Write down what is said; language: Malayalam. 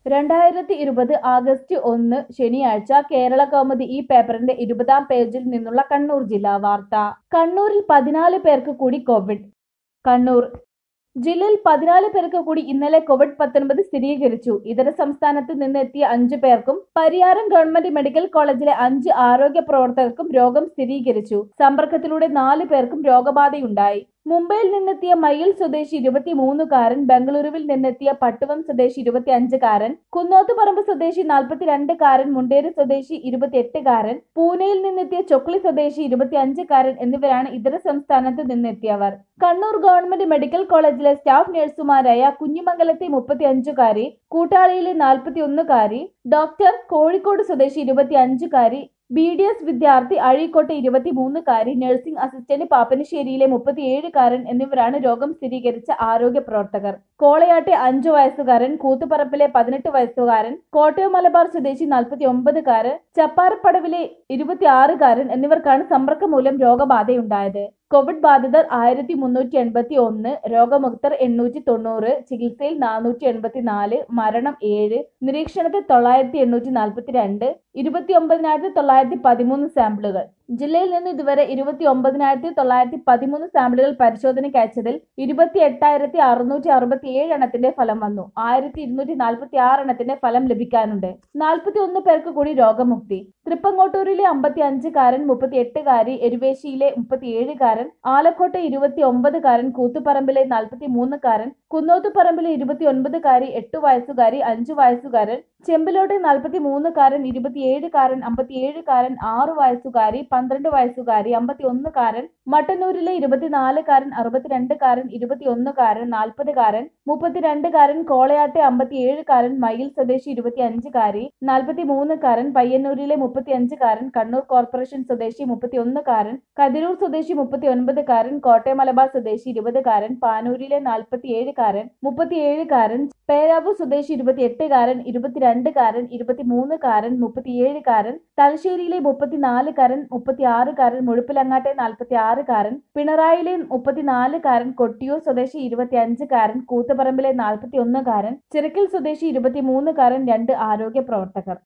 രണ്ടായിരത്തി ഇരുപത് ആഗസ്റ്റ് ഒന്ന് ശനിയാഴ്ച കേരള കൗമുദി ഈ പേപ്പറിന്റെ ഇരുപതാം പേജിൽ നിന്നുള്ള കണ്ണൂർ ജില്ലാ വാർത്ത കണ്ണൂരിൽ പതിനാല് പേർക്ക് കൂടി കോവിഡ് കണ്ണൂർ ജില്ലയിൽ പതിനാല് പേർക്ക് കൂടി ഇന്നലെ കോവിഡ് പത്തൊൻപത് സ്ഥിരീകരിച്ചു ഇതര സംസ്ഥാനത്ത് നിന്നെത്തിയ അഞ്ചു പേർക്കും പരിയാരം ഗവൺമെന്റ് മെഡിക്കൽ കോളേജിലെ അഞ്ച് ആരോഗ്യ പ്രവർത്തകർക്കും രോഗം സ്ഥിരീകരിച്ചു സമ്പർക്കത്തിലൂടെ നാല് പേർക്കും രോഗബാധയുണ്ടായി മുംബൈയിൽ നിന്നെത്തിയ മയിൽ സ്വദേശി ഇരുപത്തിമൂന്നുകാരൻ ബംഗളൂരുവിൽ നിന്നെത്തിയ പട്ടുവം സ്വദേശി ഇരുപത്തിയഞ്ചുകാരൻ കുന്നോത്തുപറമ്പ് സ്വദേശി നാൽപ്പത്തിരണ്ടുകാരൻ മുണ്ടേരി സ്വദേശി ഇരുപത്തിയെട്ടുകാരൻ പൂനെയിൽ നിന്നെത്തിയ ചൊക്ലി സ്വദേശി ഇരുപത്തിയഞ്ചുകാരൻ എന്നിവരാണ് ഇതര സംസ്ഥാനത്ത് നിന്നെത്തിയവർ കണ്ണൂർ ഗവൺമെന്റ് മെഡിക്കൽ കോളേജിലെ സ്റ്റാഫ് നഴ്സുമാരായ കുഞ്ഞിമംഗലത്തെ മുപ്പത്തിയഞ്ചുകാരി കൂട്ടാളിയിലെ നാൽപ്പത്തിയൊന്നുകാരി ഡോക്ടർ കോഴിക്കോട് സ്വദേശി ഇരുപത്തിയഞ്ചുകാരി ബി ഡി എസ് വിദ്യാർത്ഥി അഴീക്കോട്ടെ ഇരുപത്തിമൂന്നുകാരി നഴ്സിംഗ് അസിസ്റ്റന്റ് പാപ്പനശ്ശേരിയിലെ മുപ്പത്തിയേഴുകാരൻ എന്നിവരാണ് രോഗം സ്ഥിരീകരിച്ച ആരോഗ്യ പ്രവർത്തകർ കോളയാട്ടെ അഞ്ചു വയസ്സുകാരൻ കൂത്തുപറമ്പിലെ പതിനെട്ട് വയസ്സുകാരൻ കോട്ടയം മലബാർ സ്വദേശി നാൽപ്പത്തി ഒമ്പതുകാരൻ ചപ്പാരപ്പടവിലെ ഇരുപത്തിയാറുകാരൻ എന്നിവർക്കാണ് സമ്പർക്കം മൂലം രോഗബാധയുണ്ടായത് കോവിഡ് ബാധിതർ ആയിരത്തി മുന്നൂറ്റി എൺപത്തി ഒന്ന് രോഗമുക്തർ എണ്ണൂറ്റി തൊണ്ണൂറ് ചികിത്സയിൽ നാനൂറ്റി എൺപത്തി നാല് മരണം ഏഴ് നിരീക്ഷണത്തിൽ തൊള്ളായിരത്തി എണ്ണൂറ്റി നാൽപ്പത്തി രണ്ട് ഇരുപത്തി ഒമ്പതിനായിരത്തി തൊള്ളായിരത്തി പതിമൂന്ന് സാമ്പിളുകൾ ജില്ലയിൽ നിന്ന് ഇതുവരെ ഇരുപത്തി ഒമ്പതിനായിരത്തി തൊള്ളായിരത്തി പതിമൂന്ന് സാമ്പിളുകൾ പരിശോധനയ്ക്ക് അയച്ചതിൽ ഇരുപത്തി എട്ടായിരത്തി അറുന്നൂറ്റി അറുപത്തി ഏഴ് എണ്ണത്തിന്റെ ഫലം വന്നു ആയിരത്തി ഇരുന്നൂറ്റി നാൽപ്പത്തി ആറ് എണ്ണത്തിന്റെ ഫലം ലഭിക്കാനുണ്ട് നാൽപ്പത്തി ഒന്ന് പേർക്ക് കൂടി രോഗമുക്തി തൃപ്പങ്ങോട്ടൂരിലെ അമ്പത്തി അഞ്ചുകാരൻ മുപ്പത്തി എട്ടുകാരി എരുവേശിയിലെ മുപ്പത്തിയേഴുകാരൻ ആലക്കോട്ടെ ഇരുപത്തി ഒമ്പതുകാരൻ കൂത്തുപറമ്പിലെ നാൽപ്പത്തി മൂന്നുകാരൻ കുന്നോത്തുപറമ്പിലെ ഇരുപത്തി ഒൻപതുകാരി എട്ടു വയസ്സുകാരി അഞ്ചു വയസ്സുകാരൻ ചെമ്പിലോട്ടെ നാൽപ്പത്തി മൂന്നുകാരൻ ഇരുപത്തിയേഴുകാരൻ അമ്പത്തിയേഴുകാരൻ ആറു വയസ്സുകാരി പന്ത്രണ്ട് വയസ്സുകാരി അമ്പത്തി ഒന്നുകാരൻ മട്ടന്നൂരിലെ ഇരുപത്തിനാലുകാരൻ അറുപത്തിരണ്ടുകാരൻ ഇരുപത്തിയൊന്നുകാരൻ നാൽപ്പതുകാരൻ മുപ്പത്തിരണ്ടുകാരൻ കോളയാട്ടെ അമ്പത്തിയേഴുകാരൻ മയിൽ സ്വദേശി ഇരുപത്തിയഞ്ചുകാരി നാൽപ്പത്തി മൂന്നുകാരൻ പയ്യന്നൂരിലെ മുപ്പത്തിയഞ്ചുകാരൻ കണ്ണൂർ കോർപ്പറേഷൻ സ്വദേശി മുപ്പത്തിയൊന്നുകാരൻ കതിരൂർ സ്വദേശി മുപ്പത്തി ഒൻപതുകാരൻ കോട്ടയം മലബാർ സ്വദേശി ഇരുപതുകാരൻ പാനൂരിലെ നാൽപ്പത്തിയേഴുകാരൻ മുപ്പത്തിയേഴുകാരൻ പേരാവൂർ സ്വദേശി ഇരുപത്തിയെട്ടുകാരൻ ഇരുപത്തിരണ്ടുകാരൻ ഇരുപത്തിമൂന്നുകാരൻ മുപ്പത്തിയേഴുകാരൻ തലശ്ശേരിയിലെ മുപ്പത്തിനാലുകാരൻ മുപ്പത്തിയാറുകാരൻ മുഴുപ്പിലങ്ങാട്ടെ നാൽപ്പത്തി ആറുകാരൻ പിണറായിലെ മുപ്പത്തിനാലുകാരൻ കൊട്ടിയൂർ സ്വദേശി ഇരുപത്തിയഞ്ചുകാരൻ കൂത്തുപറമ്പിലെ നാൽപ്പത്തി ഒന്നുകാരൻ ചിറക്കൽ സ്വദേശി ഇരുപത്തിമൂന്നുകാരൻ രണ്ട് ആരോഗ്യ പ്രവർത്തകർ